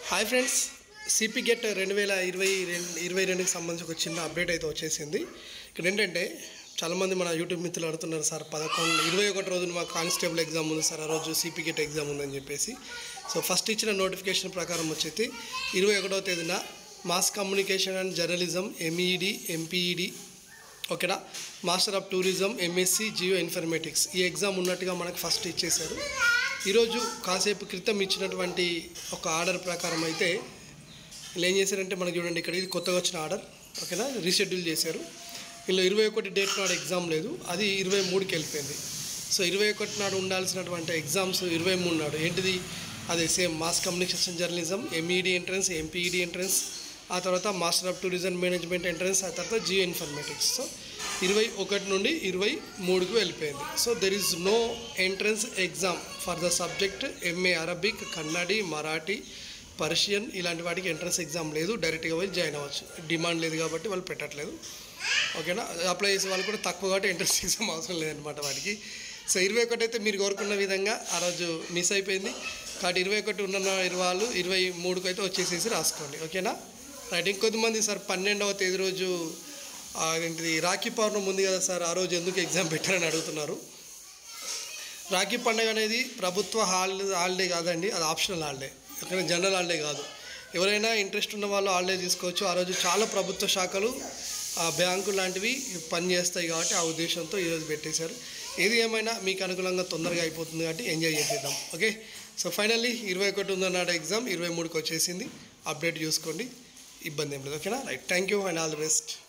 hi friends CP get రెండు వేల ఇరవై రెండు ఇరవై రెండుకి సంబంధించి ఒక చిన్న అప్డేట్ అయితే వచ్చేసింది ఇక్కడ ఏంటంటే చాలామంది మన యూట్యూబ్ మిత్రులు అడుగుతున్నారు సార్ పదకొండు ఇరవై ఒకటి రోజున మా కానిస్టేబుల్ ఎగ్జామ్ ఉంది సార్ ఆ రోజు సిపి గెట్ ఎగ్జామ్ ఉందని చెప్పేసి సో ఫస్ట్ ఇచ్చిన నోటిఫికేషన్ ప్రకారం వచ్చేసి ఇరవై ఒకటో తేదీన mass communication and journalism M E D M P E D ఓకేనా master of tourism M S C geo informatics ఈ ఎగ్జామ్ ఉన్నట్టుగా మనకు ఫస్ట్ ఇచ్చేశారు ఈరోజు కాసేపు క్రితం ఇచ్చినటువంటి ఒక ఆర్డర్ ప్రకారం అయితే వీళ్ళు ఏం చేశారంటే మనకు చూడండి ఇక్కడ ఇది కొత్తగా వచ్చిన ఆర్డర్ ఓకేనా రీషెడ్యూల్ చేశారు వీళ్ళు ఇరవై ఒకటి డేట్ నాడు ఎగ్జామ్ లేదు అది ఇరవై మూడుకి వెళ్ళిపోయింది సో ఇరవై ఒకటి నాడు ఉండాల్సినటువంటి ఎగ్జామ్స్ ఇరవై మూడు నాడు ఏంటిది అదే same mass communication journalism M E D entrance M P E D entrance ఆ తర్వాత master of tourism management entrance ఆ తర్వాత జియో ఇన్ఫర్మేటిక్స్ సో ఇరవై ఒకటి నుండి ఇరవై మూడుకు వెళ్ళిపోయింది so there is no entrance exam for the subject M A Arabic Kannada Marathi Persian ఇలాంటి వాటికి ఎంట్రన్స్ ఎగ్జామ్ లేదు డైరెక్ట్గా పోయి జాయిన్ అవ్వచ్చు డిమాండ్ లేదు కాబట్టి వాళ్ళు పెట్టట్లేదు ఓకేనా అప్లై చేసే వాళ్ళు కూడా తక్కువ కాబట్టి ఎంట్రన్స్ ఎగ్జామ్ అవసరం లేదనమాట వాటికి సో ఇరవై ఒకటి అయితే మీరు కోరుకున్న విధంగా ఆ రోజు మిస్ అయిపోయింది కాబట్టి ఇరవై ఒకటి ఉన్న వాళ్ళు ఇరవై మూడుకు అయితే వచ్చేసేసి రాసుకోండి ఓకేనా రైట్ ఇంకొద్దిమంది సార్ పన్నెండవ తేదీ రోజు ఆ, ఏంటిది రాఖీ పౌర్ణమి ఉంది కదా సార్ ఆ రోజు ఎందుకు ఎగ్జామ్ పెట్టారని అడుగుతున్నారు రాఖీ పండుగ అనేది ప్రభుత్వ హాలిడే హాలిడే కాదండి అది ఆప్షనల్ హాలిడే కానీ జనరల్ హాలిడే కాదు ఎవరైనా ఇంట్రెస్ట్ ఉన్న వాళ్ళు హాలిడే తీసుకోవచ్చు ఆ రోజు చాలా ప్రభుత్వ శాఖలు ఆ బ్యాంకు లాంటివి పనిచేస్తాయి కాబట్టి ఆ ఉద్దేశంతో ఈరోజు పెట్టేశారు ఏది ఏమైనా మీకు అనుకూలంగా తొందరగా అయిపోతుంది కాబట్టి ఎంజాయ్ చేసేద్దాం ఓకే సో ఫైనల్లీ ఇరవై ఒకటి ఉందన్నాడు ఎగ్జామ్ ఇరవై మూడుకి వచ్చేసింది అప్డేట్ చూసుకోండి ఇబ్బంది ఏం లేదు ఓకేనా right thank you and all the best